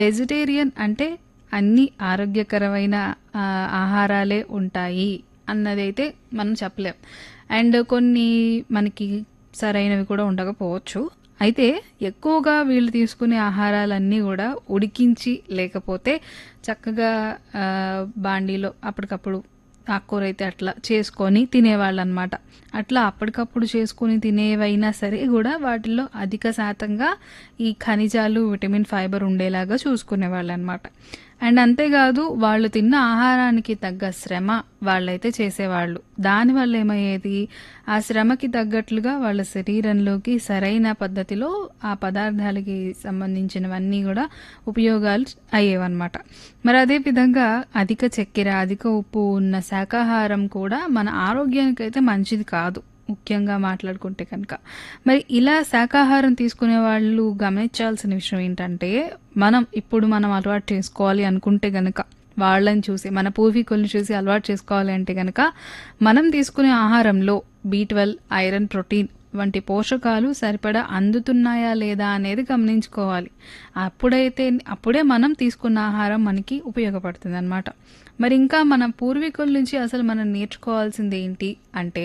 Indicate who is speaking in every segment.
Speaker 1: vegetarian అంటే అన్ని ఆరోగ్యకరమైన ఆ, ఆహారాలే ఉంటాయి అన్నదైతే మనం చెప్పలేం అండ్ కొన్ని మనకి సరైనవి కూడా ఉండకపోవచ్చు అయితే ఎక్కువగా వీళ్ళు తీసుకునే ఆహారాలన్నీ కూడా ఉడికించి లేకపోతే చక్కగా ఆ, బాండీలో అప్పటికప్పుడు ఆకుకూర అయితే అట్లా చేసుకొని తినేవాళ్ళు అనమాట అట్లా అప్పటికప్పుడు చేసుకొని తినేవైనా సరే కూడా వాటిల్లో అధిక శాతంగా ఈ ఖనిజాలు విటమిన్ ఫైబర్ ఉండేలాగా చూసుకునేవాళ్ళు అనమాట అండ్ అంతేకాదు వాళ్ళు తిన్న ఆహారానికి తగ్గ శ్రమ వాళ్ళైతే చేసేవాళ్ళు దానివల్ల ఏమయ్యేది ఆ శ్రమకి తగ్గట్లుగా వాళ్ళ శరీరంలోకి సరైన పద్ధతిలో ఆ పదార్థాలకి సంబంధించినవన్నీ కూడా ఉపయోగాలు అయ్యేవన్నమాట మరి అదే విధంగా అధిక చక్కెర అధిక ఉప్పు ఉన్న శాకాహారం కూడా మన ఆరోగ్యానికి అయితే మంచిది కాదు ముఖ్యంగా మాట్లాడుకుంటే కనుక మరి ఇలా శాకాహారం తీసుకునే వాళ్ళు గమనించాల్సిన విషయం ఏంటంటే మనం ఇప్పుడు మనం అలవాటు చేసుకోవాలి అనుకుంటే గనక వాళ్ళని చూసి మన పూర్వీకుల్ని చూసి అలవాటు చేసుకోవాలి అంటే గనక మనం తీసుకునే ఆహారంలో బీ ట్వెల్వ్ ఐరన్ ప్రోటీన్ వంటి పోషకాలు సరిపడా అందుతున్నాయా లేదా అనేది గమనించుకోవాలి అప్పుడైతే అప్పుడే మనం తీసుకున్న ఆహారం మనకి ఉపయోగపడుతుంది అనమాట మరి ఇంకా మన పూర్వీకుల నుంచి అసలు మనం నేర్చుకోవాల్సింది ఏంటి అంటే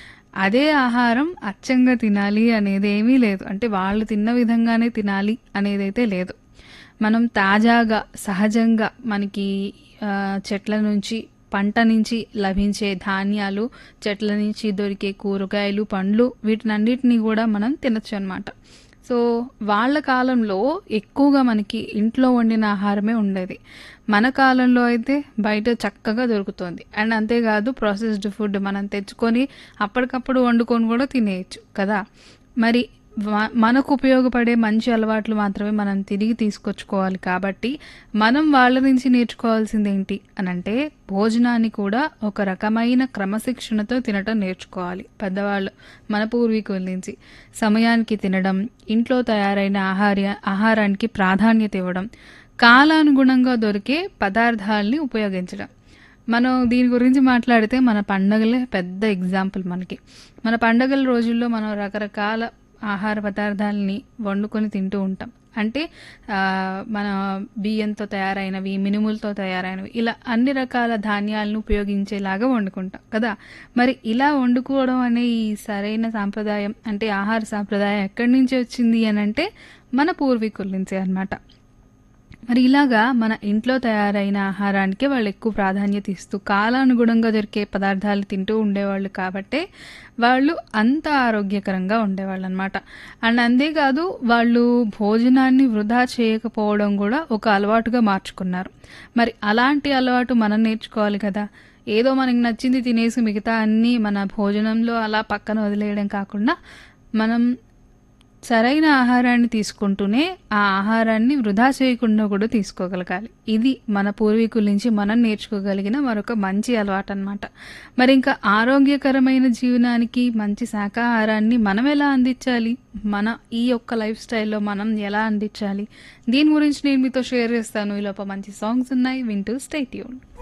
Speaker 1: అదే ఆహారం అచ్చంగా తినాలి అనేది ఏమీ లేదు అంటే వాళ్ళు తిన్న విధంగానే తినాలి అనేదైతే లేదు మనం తాజాగా సహజంగా మనకి ఆ, చెట్ల నుంచి పంట నుంచి లభించే ధాన్యాలు చెట్ల నుంచి దొరికే కూరగాయలు పండ్లు వీటినన్నిటినీ కూడా మనం తినచ్చు అనమాట సో వాళ్ళ కాలంలో ఎక్కువగా మనకి ఇంట్లో వండిన ఆహారమే ఉండేది మన కాలంలో అయితే బయట చక్కగా దొరుకుతుంది అండ్ అంతేకాదు ప్రాసెస్డ్ ఫుడ్ మనం తెచ్చుకొని అప్పటికప్పుడు వండుకొని కూడా తినేయచ్చు కదా మరి వ- మనకు ఉపయోగపడే మంచి అలవాట్లు మాత్రమే మనం తిరిగి తీసుకొచ్చుకోవాలి కాబట్టి మనం వాళ్ళ నుంచి నేర్చుకోవాల్సింది ఏంటి అని అంటే భోజనాన్ని కూడా ఒక రకమైన క్రమశిక్షణతో తినటం నేర్చుకోవాలి పెద్దవాళ్ళు మన పూర్వీకుల నుంచి సమయానికి తినడం ఇంట్లో తయారైన ఆహార ఆహారానికి ప్రాధాన్యత ఇవ్వడం కాలానుగుణంగా దొరికే పదార్థాలని ఉపయోగించడం మనం దీని గురించి మాట్లాడితే మన పండగలే పెద్ద ఎగ్జాంపుల్ మనకి మన పండగల రోజుల్లో మనం రకరకాల ఆహార పదార్థాలని వండుకొని తింటూ ఉంటాం అంటే ఆ, మన బియ్యంతో తయారైనవి మినుములతో తయారైనవి ఇలా అన్ని రకాల ధాన్యాలను ఉపయోగించేలాగా వండుకుంటాం కదా మరి ఇలా వండుకోవడం అనే ఈ సరైన సాంప్రదాయం అంటే ఆహార సాంప్రదాయం ఎక్కడి నుంచి వచ్చింది అని అంటే మన పూర్వీకుల నుంచే అన్నమాట మరి ఇలాగా మన ఇంట్లో తయారైన ఆహారానికి వాళ్ళు ఎక్కువ ప్రాధాన్యత ఇస్తూ కాలానుగుణంగా దొరికే పదార్థాలు తింటూ ఉండేవాళ్ళు కాబట్టే వాళ్ళు అంత ఆరోగ్యకరంగా ఉండేవాళ్ళు అనమాట అండ్ అంతేకాదు వాళ్ళు భోజనాన్ని వృధా చేయకపోవడం కూడా ఒక అలవాటుగా మార్చుకున్నారు మరి అలాంటి అలవాటు మనం నేర్చుకోవాలి కదా ఏదో మనకి నచ్చింది తినేసి మిగతా అన్నీ మన భోజనంలో అలా పక్కన వదిలేయడం కాకుండా మనం సరైన ఆహారాన్ని తీసుకుంటూనే ఆ ఆహారాన్ని వృధా చేయకుండా కూడా తీసుకోగలగాలి ఇది మన పూర్వీకుల నుంచి మనం నేర్చుకోగలిగిన మరొక మంచి అలవాటు అనమాట మరి ఇంకా ఆరోగ్యకరమైన జీవనానికి మంచి శాకాహారాన్ని మనం ఎలా అందించాలి మన ఈ యొక్క లైఫ్ స్టైల్లో మనం ఎలా అందించాలి దీని గురించి నేను మీతో షేర్ చేస్తాను ఈ లోపల మంచి సాంగ్స్ ఉన్నాయి వింటూ స్టేట్ యూన్